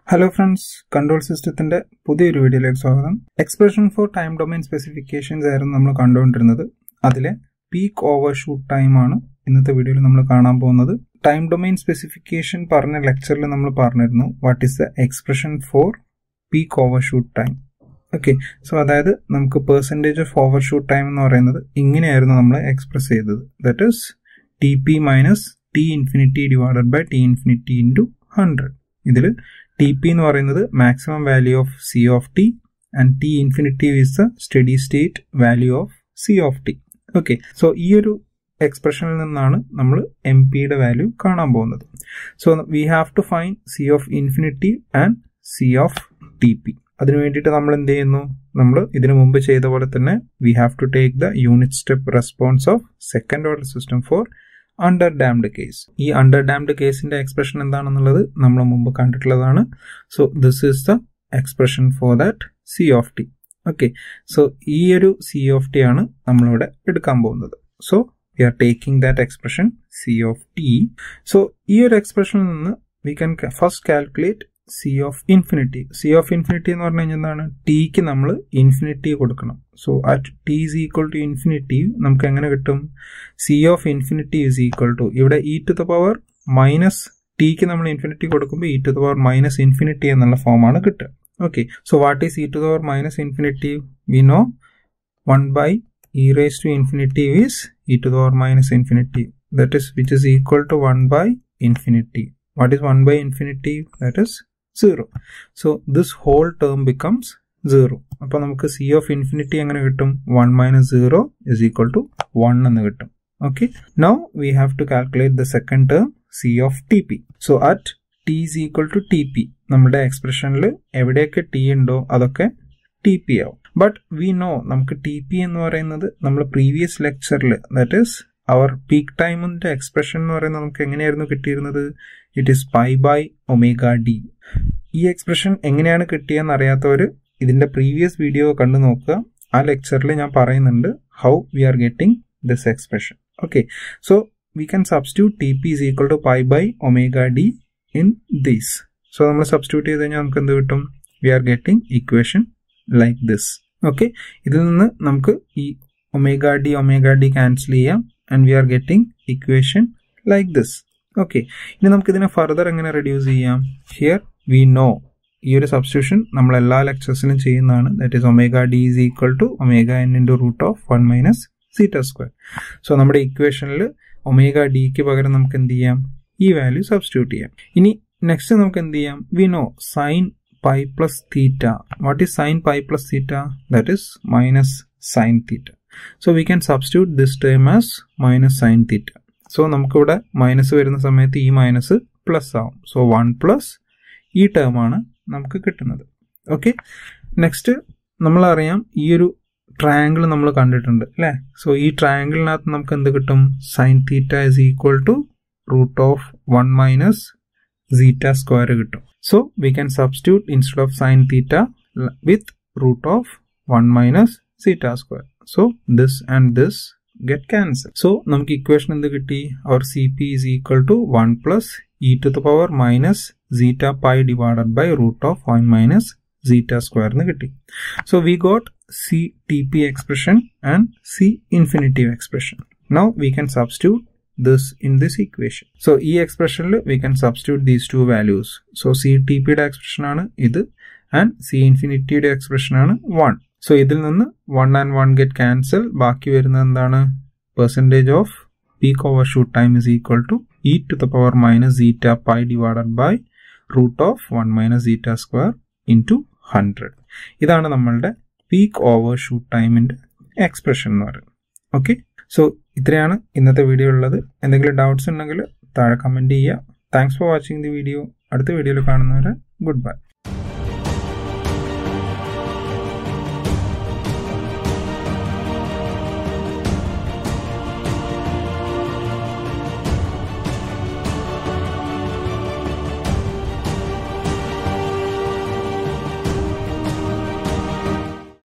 Hello friends control സിസ്റ്റത്തിന്റെ പുതിയൊരു വീഡിയോയിലേക്ക് സ്വാഗതം expression for time domain specifications ആയിരുന്നു നമ്മൾ കണ്ടുകൊണ്ടിരുന്നത് അതിലെ പീക്ക് ഓവർ ഷൂട്ട് ടൈം ആണ് ഇന്നത്തെ വീഡിയോയിൽ നമ്മൾ കാണാൻ പോകുന്നത് ടൈം ഡൊമൈൻ സ്പെസിഫിക്കേഷൻ പറഞ്ഞ ലെക്ചറിൽ നമ്മൾ പറഞ്ഞിരുന്നു what is the expression for peak overshoot time okay so അതായത് നമുക്ക് percentage of overshoot time എന്ന് പറയുന്നത് ഇങ്ങനെയായിരുന്നു നമ്മൾ എക്സ്പ്രസ് ചെയ്തത് that is T P minus T infinity divided by T infinity into hundred ഇതിൽ ടി പി എന്ന് പറയുന്നത് maximum value of C of T and T infinity is the steady state value of C of T okay so ഈ ഒരു എക്സ്പ്രഷനിൽ നിന്നാണ് നമ്മൾ M പിയുടെ value കാണാൻ പോകുന്നത് so we have to find C of infinity and C of T P അതിനു വേണ്ടിയിട്ട് നമ്മൾ എന്ത് ചെയ്യുന്നു നമ്മൾ ഇതിനു മുമ്പ് ചെയ്ത പോലെ തന്നെ we have to take the unit step response of second order system for underdamped case ഈ അണ്ടർ ഡാംഡ് കേസിന്റെ എക്സ്പ്രഷൻ എന്താണെന്നുള്ളത് നമ്മൾ മുമ്പ് കണ്ടിട്ടുള്ളതാണ് so this is the expression for that C of T okay so ഈ ഒരു C of T ആണ് നമ്മളിവിടെ എടുക്കാൻ പോകുന്നത് so we are taking that expression C of T so ഈ ഒരു എക്സ്പ്രഷനിൽ നിന്ന് we can first calculate C of infinity C of infinity എന്ന് പറഞ്ഞു കഴിഞ്ഞാൽ എന്താണ് ടിക്ക് നമ്മൾ ഇൻഫിനിറ്റി കൊടുക്കണം so at T is equal to infinity നമുക്ക് എങ്ങനെ കിട്ടും C of infinity is equal to ഇവിടെ e to the power minus ടിക്ക് നമ്മൾ ഇൻഫിനിറ്റി കൊടുക്കുമ്പോൾ e to the power minus infinity എന്നുള്ള ഫോമാണ് കിട്ടുക okay so what is e to the power minus infinity we know one by e raise to infinity is e to the power minus infinity that is which is equal to one by infinity what is one by infinity that is zero so this whole term becomes zero അപ്പോൾ നമുക്ക് C of infinity എങ്ങനെ കിട്ടും one minus zero is equal to one എന്ന് കിട്ടും okay now we have to calculate the second term C of T P so at T is equal to T P നമ്മുടെ എക്സ്പ്രഷനിൽ എവിടെയൊക്കെ T ഉണ്ടോ അതൊക്കെ T P ആവും but we know നമുക്ക് T P എന്ന് പറയുന്നത് നമ്മൾ പ്രീവിയസ് ലെക്ചറിൽ ദാറ്റ് ഈസ് അവർ പീക്ക് ടൈമിന്റെ എക്സ്പ്രഷൻ എന്ന് പറയുന്നത് നമുക്ക് എങ്ങനെയായിരുന്നു കിട്ടിയിരുന്നത് it is pi by omega D ഈ എക്സ്പ്രഷൻ എങ്ങനെയാണ് കിട്ടിയെന്ന് അറിയാത്തവർ ഇതിന്റെ പ്രീവിയസ് വീഡിയോ കണ്ടു നോക്കുക ആ ലെക്ചറിൽ ഞാൻ പറയുന്നുണ്ട് how we are getting this expression okay so we can substitute T P is equal to pi by omega D in these സോ നമ്മൾ സബ്സ്റ്റിറ്റ്യൂട്ട് ചെയ്ത് കഴിഞ്ഞാൽ നമുക്ക് എന്ത് കിട്ടും we are getting equation like this okay ഇതിൽ നിന്ന് നമുക്ക് ഈ omega D omega D cancel ചെയ്യാം and we are getting equation like this okay ഇനി നമുക്ക് ഇതിനെ ഫർദർ എങ്ങനെ റെഡ്യൂസ് ചെയ്യാം ഹിയർ വി നോ ഈ ഒരു സബ്സ്റ്റിറ്റ്യൂഷൻ നമ്മൾ എല്ലാ ലെക്ചേഴ്സിനും ചെയ്യുന്നതാണ് that is omega D is equal to omega N into root of one minus zeta square so നമ്മുടെ ഇക്വേഷനിൽ ഒമേഗ ഡിക്ക് പകരം നമുക്ക് എന്ത് ചെയ്യാം ഈ വാല്യൂ സബ്സ്റ്റിറ്റ്യൂട്ട് ചെയ്യാം ഇനി നെക്സ്റ്റ് നമുക്ക് എന്ത് ചെയ്യാം we know sine pi plus theta what is sine pi plus theta that is minus sine theta so we can substitute this term as minus sine theta so നമുക്കിവിടെ minus വരുന്ന സമയത്ത് ഈ minus plus ആവും so one plus ഈ term ആണ് നമുക്ക് കിട്ടുന്നത് okay next നമ്മളറിയാം ഈ ഒരു ട്രയാങ്കിൾ നമ്മൾ കണ്ടിട്ടുണ്ട് അല്ലേ സോ ഈ ട്രയാങ്കിളിനകത്ത് നമുക്ക് എന്ത് കിട്ടും sine theta is equal to root of one minus zeta square കിട്ടും so we can substitute instead of sine theta with root of one minus zeta square so this and this get cancel so നമുക്ക് equation എന്ത് കിട്ടി അവർ C P is equal to one plus e to the power minus zeta pi divided by root of one minus zeta square എന്ന് കിട്ടി so we got C T P expression and C infinitive expression now we can substitute this in this equation. So ഈ എക്സ്പ്രഷനിൽ we can substitute these two values so C T പിയുടെ expression ആണ് ഇത് and C ഇൻഫിനിറ്റിയുടെ expression ആണ് one so ഇതിൽ നിന്ന് one and one get cancel ബാക്കി വരുന്നത് എന്താണ് percentage of peak overshoot time is equal to e to the power minus zeta pi divided by root of one minus zeta square into hundred ഇതാണ് നമ്മളുടെ peak overshoot ടൈമിന്റെ expression എന്ന് പറയുന്നത് okay so ഇത്രയാണ് ഇന്നത്തെ video ഉള്ളത് എന്തെങ്കിലും doubts ഉണ്ടെങ്കിൽ താഴെ കമൻറ്റ് ചെയ്യുക thanks for watching the video അടുത്ത വീഡിയോയിൽ കാണുന്നവരെ ഗുഡ് ബൈ